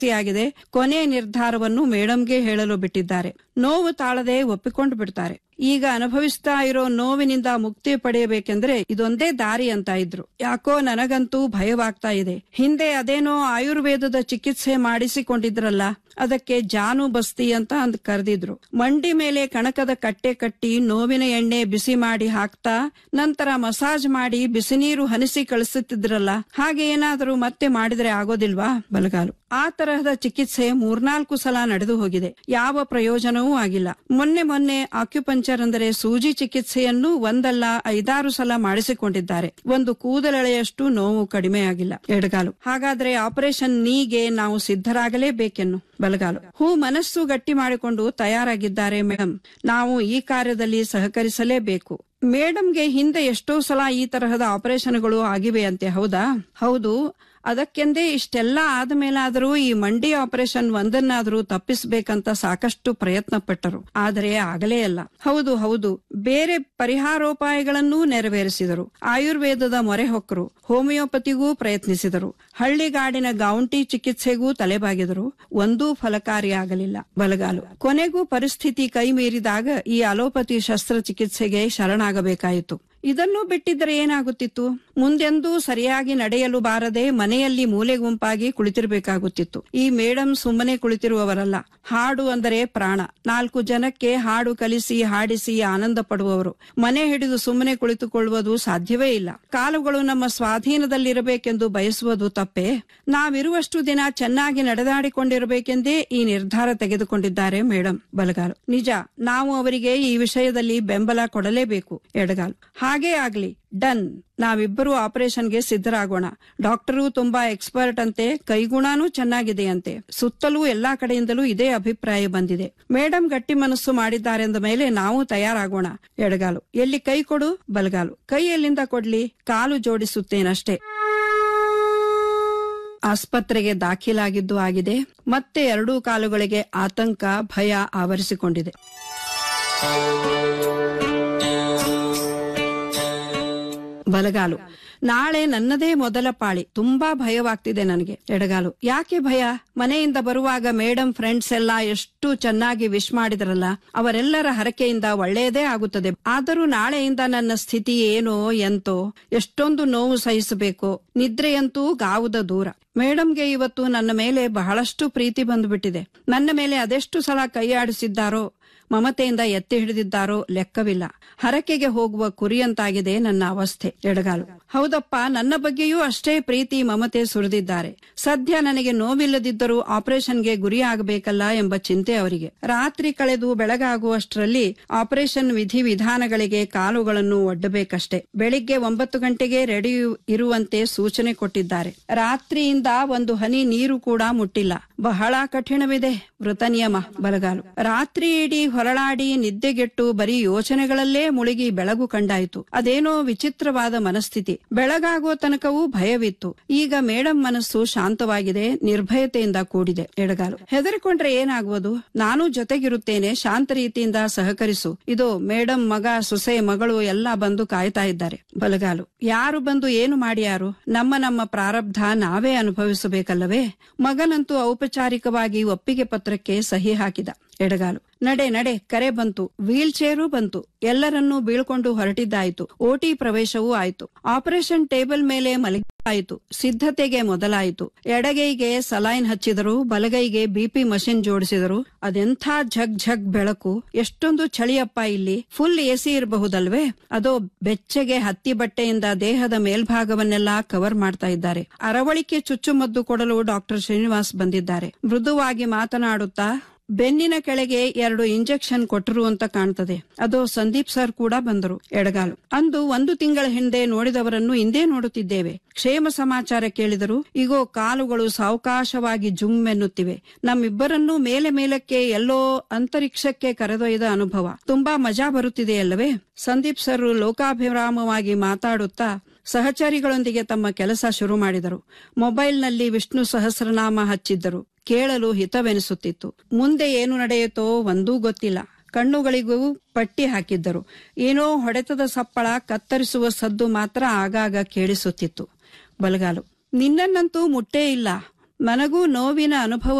ಆಗಿದೆ ಕೊನೆಯ ನಿರ್ಧಾರವನ್ನು ಮೇಡಂಗೆ ಹೇಳಲು ಬಿಟ್ಟಿದ್ದಾರೆ ನೋವು ತಾಳದೆ ಒಪ್ಪಿಕೊಂಡು ಬಿಡ್ತಾರೆ ಈಗ ಅನುಭವಿಸ್ತಾ ಇರೋ ನೋವಿನಿಂದ ಮುಕ್ತಿ ಪಡೆಯಬೇಕೆಂದ್ರೆ ಇದೊಂದೇ ದಾರಿ ಅಂತ ಇದ್ರು ಯಾಕೋ ನನಗಂತೂ ಭಯವಾಗ್ತಾ ಇದೆ ಹಿಂದೆ ಅದೇನೋ ಆಯುರ್ವೇದದ ಚಿಕಿತ್ಸೆ ಮಾಡಿಸಿಕೊಂಡಿದ್ರಲ್ಲ ಅದಕ್ಕೆ ಜಾನು ಬಸ್ತಿ ಅಂತ ಅಂದ್ ಕರೆದಿದ್ರು ಮಂಡಿ ಮೇಲೆ ಕಣಕದ ಕಟ್ಟೆ ಕಟ್ಟಿ ನೋವಿನ ಎಣ್ಣೆ ಬಿಸಿ ಮಾಡಿ ಹಾಕ್ತಾ ನಂತರ ಮಸಾಜ್ ಮಾಡಿ ಬಿಸಿ ನೀರು ಹನಿಸಿ ಕಳಿಸುತ್ತಿದ್ರಲ್ಲ ಹಾಗೆ ಏನಾದರೂ ಮತ್ತೆ ಮಾಡಿದ್ರೆ ಆಗೋದಿಲ್ವಾ ಬಲಗಾಲು ಆ ತರಹದ ಚಿಕಿತ್ಸೆ ಮೂರ್ನಾಲ್ಕು ಸಲ ನಡೆದು ಹೋಗಿದೆ ಯಾವ ಪ್ರಯೋಜನವೂ ಆಗಿಲ್ಲ ಮೊನ್ನೆ ಮೊನ್ನೆ ಆಕ್ಯುಪಂಚರ್ ಅಂದರೆ ಸೂಜಿ ಚಿಕಿತ್ಸೆಯನ್ನು ಒಂದಲ್ಲ ಐದಾರು ಸಲ ಮಾಡಿಸಿಕೊಂಡಿದ್ದಾರೆ ಒಂದು ಕೂದಲೆಳೆಯಷ್ಟು ನೋವು ಕಡಿಮೆ ಆಗಿಲ್ಲ ಎಡಗಾಲು ಹಾಗಾದ್ರೆ ಆಪರೇಷನ್ ನೀಗೆ ನಾವು ಸಿದ್ಧರಾಗಲೇಬೇಕೆನ್ನು ಬಲಗಾಲು ಹೂ ಮನಸ್ಸು ಗಟ್ಟಿ ಮಾಡಿಕೊಂಡು ತಯಾರಾಗಿದ್ದಾರೆ ಮೇಡಮ್ ನಾವು ಈ ಕಾರ್ಯದಲ್ಲಿ ಸಹಕರಿಸಲೇಬೇಕು ಮೇಡಮ್ಗೆ ಹಿಂದೆ ಎಷ್ಟೋ ಸಲ ಈ ತರಹದ ಆಪರೇಷನ್ಗಳು ಆಗಿವೆ ಅಂತೆ ಹೌದಾ ಹೌದು ಅದಕ್ಕೆಂದೇ ಇಷ್ಟೆಲ್ಲ ಆದಮೇಲಾದರೂ ಈ ಮಂಡಿ ಆಪರೇಷನ್ ಒಂದನ್ನಾದರೂ ತಪ್ಪಿಸಬೇಕಂತ ಸಾಕಷ್ಟು ಪ್ರಯತ್ನ ಪಟ್ಟರು ಆದರೆ ಆಗಲೇ ಅಲ್ಲ ಹೌದು ಹೌದು ಬೇರೆ ಪರಿಹಾರೋಪಾಯಗಳನ್ನೂ ನೆರವೇರಿಸಿದರು ಆಯುರ್ವೇದದ ಮೊರೆ ಹೊಕ್ಕರು ಹೋಮಿಯೋಪತಿಗೂ ಪ್ರಯತ್ನಿಸಿದರು ಹಳ್ಳಿಗಾಡಿನ ಗೌಂಟಿ ಚಿಕಿತ್ಸೆಗೂ ತಲೆಬಾಗಿದರು ಒಂದೂ ಫಲಕಾರಿಯಾಗಲಿಲ್ಲ ಬಲಗಾಲು ಕೊನೆಗೂ ಪರಿಸ್ಥಿತಿ ಕೈ ಮೀರಿದಾಗ ಈ ಅಲೋಪತಿ ಶಸ್ತ್ರಚಿಕಿತ್ಸೆಗೆ ಶರಣಾಗಬೇಕಾಯಿತು ಇದನ್ನು ಬಿಟ್ಟಿದ್ದರೆ ಏನಾಗುತ್ತಿತ್ತು ಮುಂದೆಂದೂ ಸರಿಯಾಗಿ ನಡೆಯಲು ಬಾರದೆ ಮನೆಯಲ್ಲಿ ಮೂಲೆ ಗುಂಪಾಗಿ ಕುಳಿತಿರಬೇಕಾಗುತ್ತಿತ್ತು ಈ ಮೇಡಮ್ ಸುಮ್ಮನೆ ಕುಳಿತಿರುವವರಲ್ಲ ಹಾಡು ಅಂದರೆ ಪ್ರಾಣ ನಾಲ್ಕು ಜನಕ್ಕೆ ಹಾಡು ಕಲಿಸಿ ಹಾಡಿಸಿ ಆನಂದ ಪಡುವವರು ಮನೆ ಹಿಡಿದು ಸುಮ್ಮನೆ ಕುಳಿತುಕೊಳ್ಳುವುದು ಸಾಧ್ಯವೇ ಇಲ್ಲ ಕಾಲುಗಳು ನಮ್ಮ ಸ್ವಾಧೀನದಲ್ಲಿರಬೇಕೆಂದು ಬಯಸುವುದು ತಪ್ಪೇ ನಾವಿರುವಷ್ಟು ದಿನ ಚೆನ್ನಾಗಿ ನಡೆದಾಡಿಕೊಂಡಿರಬೇಕೆಂದೇ ಈ ನಿರ್ಧಾರ ತೆಗೆದುಕೊಂಡಿದ್ದಾರೆ ಮೇಡಮ್ ಬಲಗಾಲು ನಿಜ ನಾವು ಅವರಿಗೆ ಈ ವಿಷಯದಲ್ಲಿ ಬೆಂಬಲ ಕೊಡಲೇಬೇಕು ಎಡಗಾಲು ಹಾಗೇ ಆಗ್ಲಿ ಡನ್ ನಾವಿಬ್ಬರು ಆಪರೇಷನ್ಗೆ ಸಿದ್ಧರಾಗೋಣ ಡಾಕ್ಟರು ತುಂಬಾ ಎಕ್ಸ್ಪರ್ಟ್ ಅಂತೆ ಕೈಗುಣನೂ ಚೆನ್ನಾಗಿದೆಯಂತೆ ಸುತ್ತಲೂ ಎಲ್ಲಾ ಕಡೆಯಿಂದಲೂ ಇದೇ ಅಭಿಪ್ರಾಯ ಬಂದಿದೆ ಮೇಡಮ್ ಗಟ್ಟಿ ಮನಸ್ಸು ಮಾಡಿದ್ದಾರೆಂದ ಮೇಲೆ ನಾವು ತಯಾರಾಗೋಣ ಎಡಗಾಲು ಎಲ್ಲಿ ಕೈ ಕೊಡು ಬಲಗಾಲು ಕೈ ಎಲ್ಲಿಂದ ಕೊಡ್ಲಿ ಕಾಲು ಜೋಡಿಸುತ್ತೇನಷ್ಟೇ ಆಸ್ಪತ್ರೆಗೆ ದಾಖಲಾಗಿದ್ದು ಆಗಿದೆ ಮತ್ತೆ ಎರಡೂ ಕಾಲುಗಳಿಗೆ ಆತಂಕ ಭಯ ಆವರಿಸಿಕೊಂಡಿದೆ ಬಲಗಾಲು ನಾಳೆ ನನ್ನದೇ ಮೊದಲ ಪಾಳಿ ತುಂಬಾ ಭಯವಾಗ್ತಿದೆ ನನಗೆ ಎಡಗಾಲು ಯಾಕೆ ಭಯ ಮನೆಯಿಂದ ಬರುವಾಗ ಮೇಡಮ್ ಫ್ರೆಂಡ್ಸ್ ಎಲ್ಲ ಎಷ್ಟು ಚೆನ್ನಾಗಿ ವಿಶ್ ಮಾಡಿದ್ರಲ್ಲ ಅವರೆಲ್ಲರ ಹರಕೆಯಿಂದ ಒಳ್ಳೆಯದೇ ಆಗುತ್ತದೆ ಆದರೂ ನಾಳೆಯಿಂದ ನನ್ನ ಸ್ಥಿತಿ ಏನೋ ಎಂತೋ ಎಷ್ಟೊಂದು ನೋವು ಸಹಿಸಬೇಕು ನಿದ್ರೆಯಂತೂ ಗಾವುದ ದೂರ ಮೇಡಮ್ಗೆ ಇವತ್ತು ನನ್ನ ಮೇಲೆ ಬಹಳಷ್ಟು ಪ್ರೀತಿ ಬಂದುಬಿಟ್ಟಿದೆ ನನ್ನ ಮೇಲೆ ಅದೆಷ್ಟು ಸಲ ಕೈಯಾಡಿಸಿದ್ದಾರೋ ಮಮತೆಯಿಂದ ಎತ್ತಿ ಹಿಡಿದಿದ್ದಾರೋ ಲೆಕ್ಕವಿಲ್ಲ ಹರಕೆಗೆ ಹೋಗುವ ಕುರಿಯಂತಾಗಿದೆ ನನ್ನ ಅವಸ್ಥೆ ಎಡಗಾಲು ಹೌದಪ್ಪ ನನ್ನ ಬಗ್ಗೆಯೂ ಅಷ್ಟೇ ಪ್ರೀತಿ ಮಮತೆ ಸುರಿದಿದ್ದಾರೆ ಸದ್ಯ ನನಗೆ ನೋವಿಲ್ಲದಿದ್ದರೂ ಆಪರೇಷನ್ಗೆ ಗುರಿಯಾಗಬೇಕಲ್ಲ ಎಂಬ ಚಿಂತೆ ಅವರಿಗೆ ರಾತ್ರಿ ಕಳೆದು ಬೆಳಗಾಗುವಷ್ಟರಲ್ಲಿ ಆಪರೇಷನ್ ವಿಧಿ ವಿಧಾನಗಳಿಗೆ ಕಾಲುಗಳನ್ನು ಒಡ್ಡಬೇಕಷ್ಟೇ ಬೆಳಿಗ್ಗೆ ಒಂಬತ್ತು ಗಂಟೆಗೆ ರೆಡಿ ಇರುವಂತೆ ಸೂಚನೆ ಕೊಟ್ಟಿದ್ದಾರೆ ರಾತ್ರಿಯಿಂದ ಒಂದು ಹನಿ ನೀರು ಕೂಡ ಮುಟ್ಟಿಲ್ಲ ಬಹಳ ಕಠಿಣವಿದೆ ವೃತ ನಿಯಮ ಬಲಗಾಲು ರಾತ್ರಿ ಇಡೀ ಹೊರಳಾಡಿ ನಿದ್ದೆಗೆಟ್ಟು ಬರೀ ಯೋಚನೆಗಳಲ್ಲೇ ಮುಳುಗಿ ಬೆಳಗು ಕಂಡಾಯಿತು ಅದೇನೋ ವಿಚಿತ್ರವಾದ ಮನಸ್ಥಿತಿ ಬೆಳಗಾಗುವ ತನಕವೂ ಭಯವಿತ್ತು ಈಗ ಮೇಡಮ್ ಮನಸ್ಸು ಶಾಂತವಾಗಿದೆ ನಿರ್ಭಯತೆಯಿಂದ ಕೂಡಿದೆ ಎಡಗಾಲು ಹೆದರಿಕೊಂಡ್ರೆ ಏನಾಗುವುದು ನಾನು ಜೊತೆಗಿರುತ್ತೇನೆ ಶಾಂತ ರೀತಿಯಿಂದ ಸಹಕರಿಸು ಇದು ಮೇಡಮ್ ಮಗ ಸೊಸೆ ಮಗಳು ಎಲ್ಲ ಬಂದು ಕಾಯ್ತಾ ಇದ್ದಾರೆ ಬಲಗಾಲು ಯಾರು ಬಂದು ಏನು ಮಾಡ್ಯಾರು ನಮ್ಮ ನಮ್ಮ ಪ್ರಾರಬ್ಧ ನಾವೇ ಅನುಭವಿಸಬೇಕಲ್ಲವೇ ಮಗನಂತೂ ಔಪಚಾರಿಕವಾಗಿ ಒಪ್ಪಿಗೆ ಪತ್ರಕ್ಕೆ ಸಹಿ ಹಾಕಿದ ಎಡಗಾಲು ನಡೆ ನಡೆ ಕರೆ ಬಂತು ವೀಲ್ ಚೇರು ಬಂತು ಎಲ್ಲರನ್ನೂ ಬೀಳ್ಕೊಂಡು ಹೊರಟಿದ್ದಾಯಿತು ಓಟಿ ಪ್ರವೇಶವೂ ಆಯಿತು ಆಪರೇಷನ್ ಟೇಬಲ್ ಮೇಲೆ ಮಲಗಿಯಾಯಿತು ಸಿದ್ಧತೆಗೆ ಮೊದಲಾಯಿತು ಎಡಗೈಗೆ ಸಲೈನ್ ಹಚ್ಚಿದರು ಬಲಗೈಗೆ ಬಿಪಿ ಮಷಿನ್ ಜೋಡಿಸಿದರು ಅದೆಂಥ ಝಗ್ ಝಗ್ ಬೆಳಕು ಎಷ್ಟೊಂದು ಚಳಿಯಪ್ಪ ಇಲ್ಲಿ ಫುಲ್ ಎಸಿ ಇರಬಹುದಲ್ವೇ ಅದೋ ಬೆಚ್ಚಗೆ ಹತ್ತಿ ಬಟ್ಟೆಯಿಂದ ದೇಹದ ಮೇಲ್ಭಾಗವನ್ನೆಲ್ಲ ಕವರ್ ಮಾಡ್ತಾ ಇದ್ದಾರೆ ಅರವಳಿಕೆ ಚುಚ್ಚುಮದ್ದು ಕೊಡಲು ಡಾಕ್ಟರ್ ಶ್ರೀನಿವಾಸ್ ಬಂದಿದ್ದಾರೆ ಮೃದುವಾಗಿ ಮಾತನಾಡುತ್ತಾ ಬೆನ್ನಿನ ಕೆಳಗೆ ಎರಡು ಇಂಜೆಕ್ಷನ್ ಕೊಟ್ಟರು ಅಂತ ಕಾಣ್ತದೆ ಅದು ಸಂದೀಪ್ ಸರ್ ಕೂಡ ಬಂದರು ಎಡಗಾಲು ಅಂದು ಒಂದು ತಿಂಗಳ ಹಿಂದೆ ನೋಡಿದವರನ್ನು ಇಂದೇ ನೋಡುತ್ತಿದ್ದೇವೆ ಕ್ಷೇಮ ಸಮಾಚಾರ ಕೇಳಿದರು ಈಗೋ ಕಾಲುಗಳು ಸಾವಕಾಶವಾಗಿ ಜುಮ್ ಎನ್ನುತ್ತಿವೆ ನಮ್ಮಿಬ್ಬರನ್ನೂ ಮೇಲೆ ಮೇಲಕ್ಕೆ ಎಲ್ಲೋ ಅಂತರಿಕ್ಷಕ್ಕೆ ಕರೆದೊಯ್ದ ಅನುಭವ ತುಂಬಾ ಮಜಾ ಬರುತ್ತಿದೆಯಲ್ಲವೇ ಸಂದೀಪ್ ಸರ್ ಲೋಕಾಭಿರಾಮವಾಗಿ ಮಾತಾಡುತ್ತಾ ಸಹಚರಿಗಳೊಂದಿಗೆ ತಮ್ಮ ಕೆಲಸ ಶುರು ಮಾಡಿದರು ಮೊಬೈಲ್ನಲ್ಲಿ ವಿಷ್ಣು ಸಹಸ್ರನಾಮ ಹಚ್ಚಿದ್ದರು ಕೇಳಲು ಹಿತವೆನಿಸುತ್ತಿತ್ತು ಮುಂದೆ ಏನು ನಡೆಯುತ್ತೋ ಒಂದೂ ಗೊತ್ತಿಲ್ಲ ಕಣ್ಣುಗಳಿಗೂ ಪಟ್ಟಿ ಹಾಕಿದ್ದರು ಏನೋ ಹೊಡೆತದ ಸಪ್ಪಳ ಕತ್ತರಿಸುವ ಸದ್ದು ಮಾತ್ರ ಆಗಾಗ ಕೇಳಿಸುತ್ತಿತ್ತು ಬಲಗಾಲು ನಿನ್ನನ್ನಂತೂ ಮುಟ್ಟೇ ಇಲ್ಲ ನನಗೂ ನೋವಿನ ಅನುಭವ